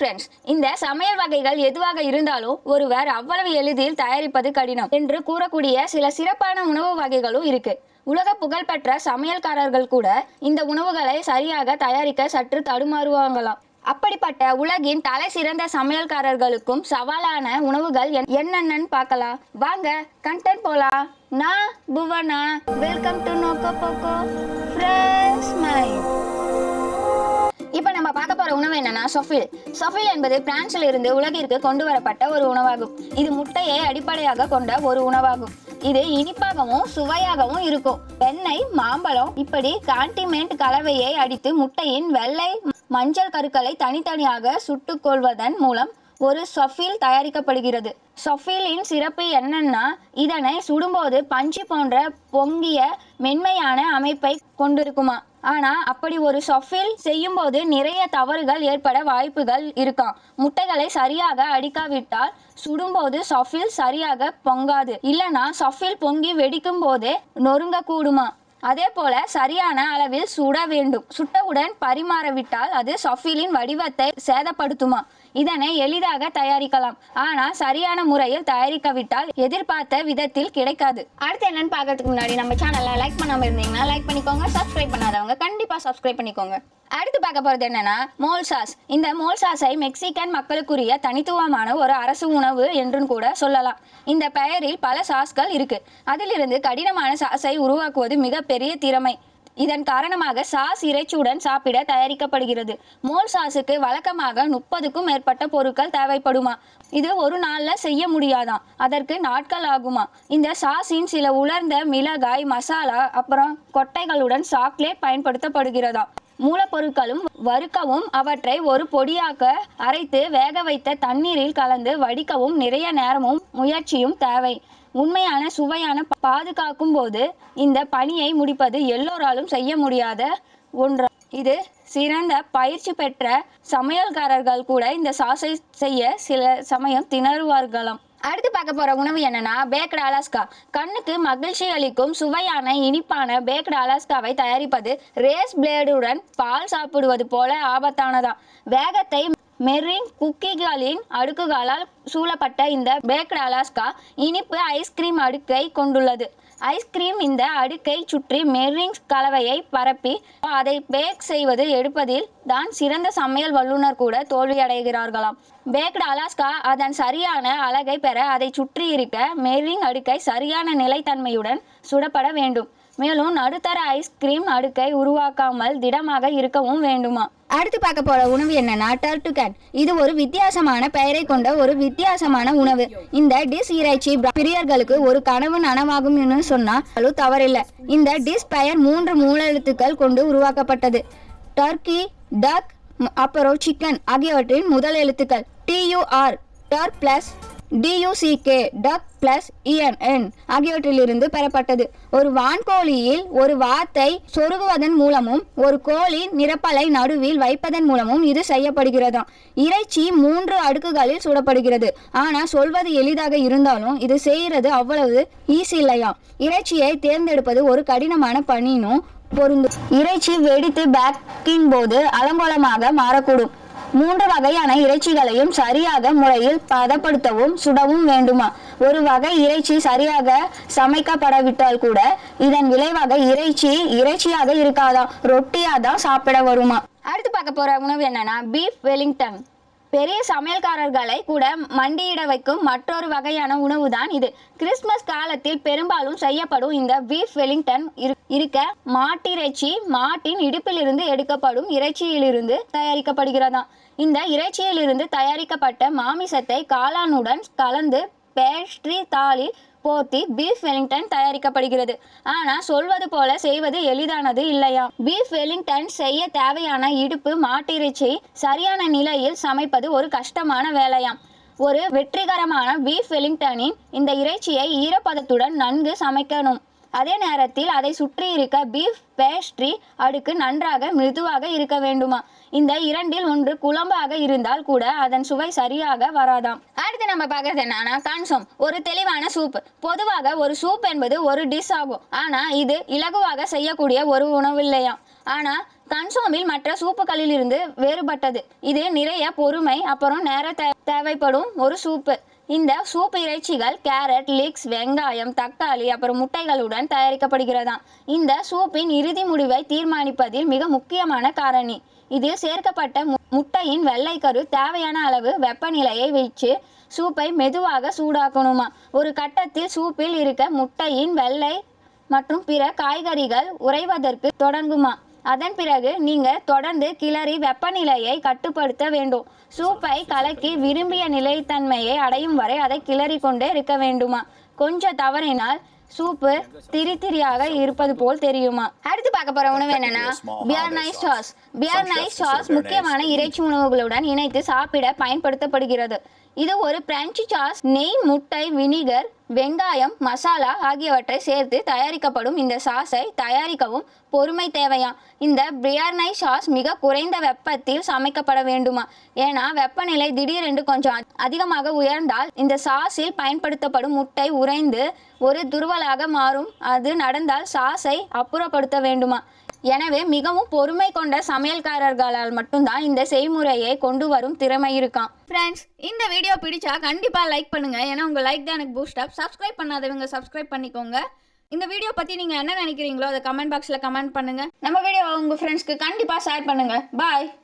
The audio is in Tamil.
ஃப்ரெண்ட்ஸ் இந்த சமையல் வகைகள் எதுவாக இருந்தாலும் ஒருவர் அவ்வளவு எளிதில் தயாரிப்பது கடினம் என்று கூறக்கூடிய சில சிறப்பான உணவு வகைகளும் இருக்கு உலக புகழ்பெற்ற சமையல்காரர்கள் கூட இந்த உணவுகளை சரியாக தயாரிக்க சற்று தடுமாறுவாங்களாம் அப்படிப்பட்ட உலகின் தலை சிறந்த சமையல்காரர்களுக்கும் சவாலான உணவுகள் என்- என்னென்னன்னு பார்க்கலாம் வாங்க கண்டென்ட் போலாம் நான் புவனா வெல்கம் டு நோக்கோ போக்கோ ஃப்ரெஷ் மைண்ட் இப்போ நம்ம பார்க்க போற உணவு என்னன்னா சொஃபில் சொஃபில் என்பது பிரான்சில் இருந்து உலகிற்கு கொண்டு வரப்பட்ட ஒரு உணவாகும் இது முட்டையை அடிப்படையாக கொண்ட ஒரு உணவாகும் இது இனிப்பாகவும் சுவையாகவும் இருக்கும் வெண்ணெய் மாம்பழம் இப்படி கான்டிமெண்ட் கலவையை அடித்து முட்டையின் வெள்ளை மஞ்சள் கருக்களை தனித்தனியாக சுட்டுக் கொள்வதன் மூலம் ஒரு சொஃபில் தயாரிக்கப்படுகிறது சொஃபிலின் சிறப்பு என்னன்னா இதனை சுடும்போது பஞ்சு போன்ற பொங்கிய மென்மையான அமைப்பை கொண்டிருக்குமா ஆனா அப்படி ஒரு சொஃபில் செய்யும்போது நிறைய தவறுகள் ஏற்பட வாய்ப்புகள் இருக்காம் முட்டைகளை சரியாக அடிக்காவிட்டால் சுடும்போது சொஃபில் சரியாக பொங்காது இல்லனா சொஃபில் பொங்கி வெடிக்கும் போதே நொறுங்க கூடுமா அதே போல சரியான அளவில் சுட வேண்டும் சுட்டவுடன் பரிமாறவிட்டால் அது சொஃபிலின் வடிவத்தை சேதப்படுத்துமா இதனை எளிதாக தயாரிக்கலாம் ஆனால் சரியான முறையில் தயாரிக்காவிட்டால் எதிர்பார்த்த விதத்தில் கிடைக்காது அடுத்து என்னன்னு பார்க்கறதுக்கு முன்னாடி நம்ம சேனலை லைக் பண்ணாம இருந்தீங்கன்னா லைக் பண்ணிக்கோங்க சப்ஸ்கிரைப் பண்ணாதவங்க கண்டிப்பா சப்ஸ்கிரைப் பண்ணிக்கோங்க அடுத்து பார்க்க போறது என்னன்னா மோல் சாஸ் இந்த மோல் சாஸை மெக்சிகன் மக்களுக்குரிய தனித்துவமான ஒரு அரசு உணவு என்றும் கூட சொல்லலாம் இந்த பெயரில் பல சாஸ்கள் இருக்கு அதிலிருந்து கடினமான சாஸை உருவாக்குவது மிகப்பெரிய திறமை இதன் காரணமாக சாஸ் இறைச்சியுடன் சாப்பிட தயாரிக்கப்படுகிறது மோல் சாஸுக்கு வழக்கமாக முப்பதுக்கும் மேற்பட்ட பொருட்கள் தேவைப்படுமா இது ஒரு நாள்ல செய்ய முடியாதாம் அதற்கு நாட்கள் ஆகுமா இந்த சாஸின் சில உலர்ந்த மிளகாய் மசாலா அப்புறம் கொட்டைகளுடன் சாக்லேட் பயன்படுத்தப்படுகிறதா மூலப்பொருட்களும் வறுக்கவும் அவற்றை ஒரு பொடியாக்க அரைத்து வேக வைத்த தண்ணீரில் கலந்து வடிக்கவும் நிறைய நேரமும் முயற்சியும் தேவை உண்மையான சுவையான பாதுகாக்கும் போது இந்த பணியை முடிப்பது எல்லோராலும் செய்ய முடியாத ஒன்று இது சிறந்த பயிற்சி பெற்ற சமையல்காரர்கள் கூட இந்த சாஸை செய்ய சில சமயம் திணறுவார்களாம் அடுத்து பார்க்க போற உணவு என்னன்னா பேக்டு அலாஸ்கா கண்ணுக்கு மகிழ்ச்சி அளிக்கும் சுவையான இனிப்பான பேக்டு அலாஸ்காவை தயாரிப்பது ரேஸ் பிளேடுடன் பால் சாப்பிடுவது போல ஆபத்தானதா வேகத்தை மெர்ரிங் குக்கிகளின் அடுக்குகளால் சூழப்பட்ட இந்த பேக்டு அலாஸ்கா இனிப்பு ஐஸ்கிரீம் அடுக்கை கொண்டுள்ளது ஐஸ்கிரீம் இந்த அடுக்கை சுற்றி மெர்ரிங் கலவையை பரப்பி அதை பேக் செய்வது எடுப்பதில் தான் சிறந்த சமையல் வல்லுநர் கூட தோல்வியடைகிறார்களாம் பேக்டு அலாஸ்கா அதன் சரியான அழகை பெற அதை சுற்றி இருக்க மெர்ரிங் அடுக்கை சரியான நிலைத்தன்மையுடன் சுடப்பட வேண்டும் மேலும் நடுத்தர ஐஸ்கிரீம் அடுக்கை உருவாக்காமல் திடமாக இருக்கவும் வேண்டுமா அடுத்து பார்க்க போற உணவு என்னன்னா டர்டுகன் இது ஒரு வித்தியாசமான பெயரை கொண்ட ஒரு வித்தியாசமான உணவு இந்த டிஷ் இறைச்சி பிரியர்களுக்கு ஒரு கனவு நனவாகும்னு சொன்னாலும் தவறில்லை இந்த டிஷ் பெயர் மூன்று மூலெழுத்துக்கள் கொண்டு உருவாக்கப்பட்டது டர்க்கி டக் அப்புறம் சிக்கன் ஆகியவற்றின் முதல் எழுத்துக்கள் டியூஆர் டர் பிளஸ் டியூசிகே டக் பிளஸ் இஎன்என் ஆகியவற்றிலிருந்து பெறப்பட்டது ஒரு வான்கோழியில் ஒரு வாத்தை சொருகுவதன் மூலமும் ஒரு கோழி நிரப்பலை நடுவில் வைப்பதன் மூலமும் இது செய்யப்படுகிறதாம் இறைச்சி மூன்று அடுக்குகளில் சுடப்படுகிறது ஆனா சொல்வது எளிதாக இருந்தாலும் இது செய்யறது அவ்வளவு ஈஸி இல்லையாம் இறைச்சியை தேர்ந்தெடுப்பது ஒரு கடினமான பணினும் பொருந்தும் இறைச்சி வெடித்து பேக்கின் போது அலங்கோலமாக மாறக்கூடும் மூன்று வகையான இறைச்சிகளையும் சரியாக முறையில் பதப்படுத்தவும் சுடவும் வேண்டுமா ஒரு வகை இறைச்சி சரியாக சமைக்கப்படவிட்டால் கூட இதன் விளைவாக இறைச்சி இறைச்சியாக இருக்காதாம் ரொட்டியாக தான் சாப்பிட வருமா அடுத்து பார்க்க போற உணவு என்னன்னா பீஃப் வெலிங்டன் பெரிய சமையல்காரர்களை கூட மண்டியிட வைக்கும் மற்றொரு வகையான உணவு தான் இது கிறிஸ்மஸ் காலத்தில் பெரும்பாலும் செய்யப்படும் இந்த பீஃப் வெலிங்டன் இரு- இருக்க மாட்டிறைச்சி மாட்டின் இடுப்பிலிருந்து எடுக்கப்படும் இறைச்சியிலிருந்து தயாரிக்கப்படுகிறதாம் இந்த இறைச்சியிலிருந்து தயாரிக்கப்பட்ட மாமிசத்தை காளானுடன் கலந்து பேஸ்ட்ரி தாளில் போர்த்தி பீஃப் வெலிங்டன் தயாரிக்கப்படுகிறது ஆனா சொல்வது போல செய்வது எளிதானது இல்லையா பீஃப் வெலிங்டன் செய்ய தேவையான இடுப்பு மாட்டிறைச்சி சரியான நிலையில் சமைப்பது ஒரு கஷ்டமான வேலையாம் ஒரு வெற்றிகரமான பீஃப் வெலிங்டனின் இந்த இறைச்சியை ஈரப்பதத்துடன் நன்கு சமைக்கணும் அதே நேரத்தில் அதை சுற்றி இருக்க பீஃப் பேஸ்ட்ரி அடுக்கு நன்றாக மிருதுவாக இருக்க வேண்டுமா இந்த இரண்டில் ஒன்று குழம்பாக இருந்தால் கூட அதன் சுவை சரியாக வராதாம் அடுத்து நம்ம பார்க்கறது என்னன்னா கான்சோம் ஒரு தெளிவான சூப் பொதுவாக ஒரு சூப் என்பது ஒரு டிஷ் ஆகும் ஆனா இது இலகுவாக செய்யக்கூடிய ஒரு உணவு இல்லையாம் ஆனா கன்சோமில் மற்ற சூப்புகளில் இருந்து வேறுபட்டது இது நிறைய பொறுமை அப்புறம் நேரம் தே- தேவைப்படும் ஒரு சூப்பு இந்த சூப் இறைச்சிகள் கேரட் லீக்ஸ் வெங்காயம் தக்காளி அப்புறம் முட்டைகளுடன் தயாரிக்கப்படுகிறதாம் இந்த சூப்பின் இறுதி முடிவை தீர்மானிப்பதில் மிக முக்கியமான காரணி இதில் சேர்க்கப்பட்ட மு- முட்டையின் வெள்ளைக்கரு தேவையான அளவு வெப்பநிலையை வச்சு சூப்பை மெதுவாக சூடாக்கணுமா ஒரு கட்டத்தில் சூப்பில் இருக்க முட்டையின் வெள்ளை மற்றும் பிற காய்கறிகள் உறைவதற்கு தொடங்குமா அதன் பிறகு நீங்க தொடர்ந்து கிளறி வெப்பநிலையை கட்டுப்படுத்த வேண்டும் சூப்பை கலக்கி விரும்பிய நிலைத்தன்மையை அடையும் வரை அதை கிளறி கொண்டே இருக்க வேண்டுமா கொஞ்சம் தவறினால் சூப்பு திரி திரியாக இருப்பது போல் தெரியுமா அடுத்து பார்க்க போற உணவு என்னன்னா bearnaise sauce bearnaise sauce முக்கியமான இறைச்சி உணவுகளுடன் இணைத்து சாப்பிட பயன்படுத்தப்படுகிறது இது ஒரு பிரெஞ்சு சாஸ் நெய் முட்டை வினிகர் வெங்காயம் மசாலா ஆகியவற்றை சேர்த்து தயாரிக்கப்படும் இந்த சாஸை தயாரிக்கவும் பொறுமை தேவையாம் இந்த பிரியாணி சாஸ் மிக குறைந்த வெப்பத்தில் சமைக்கப்பட வேண்டுமா ஏன்னா வெப்பநிலை திடீரென்று கொஞ்சம் அ- அதிகமாக உயர்ந்தால் இந்த சாஸில் பயன்படுத்தப்படும் முட்டை உறைந்து ஒரு துருவலாக மாறும் அது நடந்தால் சாஸை அப்புறப்படுத்த வேண்டுமா எனவே மிகவும் பொறுமை கொண்ட சமையல்காரர்களால் மட்டும்தான் இந்த செய்முறையை கொண்டு வரும் திறமை இருக்காம் ஃப்ரெண்ட்ஸ் இந்த வீடியோ பிடிச்சா கண்டிப்பாக லைக் பண்ணுங்க ஏன்னா உங்கள் லைக் தான் எனக்கு பூஸ்ட் அப் சப்ஸ்கிரைப் பண்ணாதவங்க சப்ஸ்கிரைப் பண்ணிக்கோங்க இந்த வீடியோ பற்றி நீங்கள் என்ன நினைக்கிறீங்களோ அதை கமெண்ட் பாக்ஸில் கமெண்ட் பண்ணுங்க நம்ம வீடியோ உங்கள் ஃப்ரெண்ட்ஸ்க்கு கண்டிப்பாக ஷேர் பண்ணுங்க பாய்